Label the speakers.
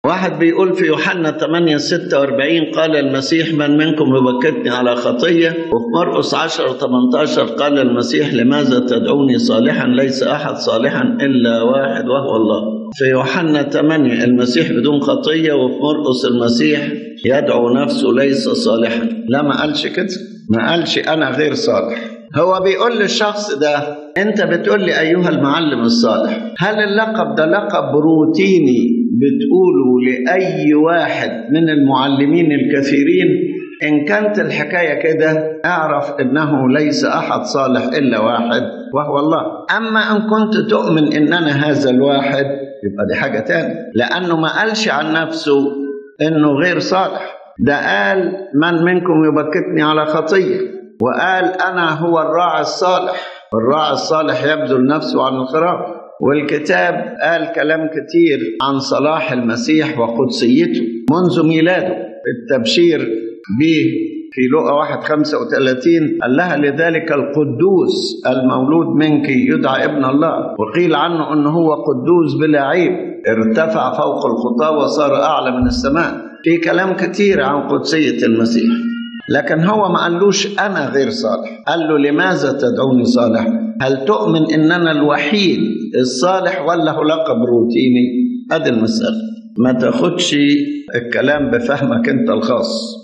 Speaker 1: واحد بيقول في يوحنا 8 46 قال المسيح من منكم يبكتني على خطية وفي مرقس 10 18 قال المسيح لماذا تدعوني صالحا ليس أحد صالحا إلا واحد وهو الله في يوحنا 8 المسيح بدون خطية وفي مرقس المسيح يدعو نفسه ليس صالحا لا ما قالش كده ما قالش أنا غير صالح هو بيقول للشخص ده أنت بتقول لي أيها المعلم الصالح هل اللقب ده لقب روتيني بتقوله لأي واحد من المعلمين الكثيرين إن كانت الحكاية كده اعرف إنه ليس أحد صالح إلا واحد وهو الله أما إن كنت تؤمن إن أنا هذا الواحد يبقى دي حاجة تانية لأنه ما قالش عن نفسه إنه غير صالح ده قال من منكم يبكتني على خطية وقال أنا هو الراعي الصالح الراعي الصالح يبذل نفسه عن الخراف والكتاب قال كلام كتير عن صلاح المسيح وقدسيته منذ ميلاده التبشير به في لقا 1 35 قال لها لذلك القدوس المولود منك يدعى ابن الله وقيل عنه انه هو قدوس بلا عيب ارتفع فوق الخطاه وصار اعلى من السماء في كلام كتير عن قدسيه المسيح لكن هو ما قالوش انا غير صالح قال له لماذا تدعوني صالح هل تؤمن ان انا الوحيد الصالح ولا هو لقب روتيني ادي المساله ما تاخدش الكلام بفهمك انت الخاص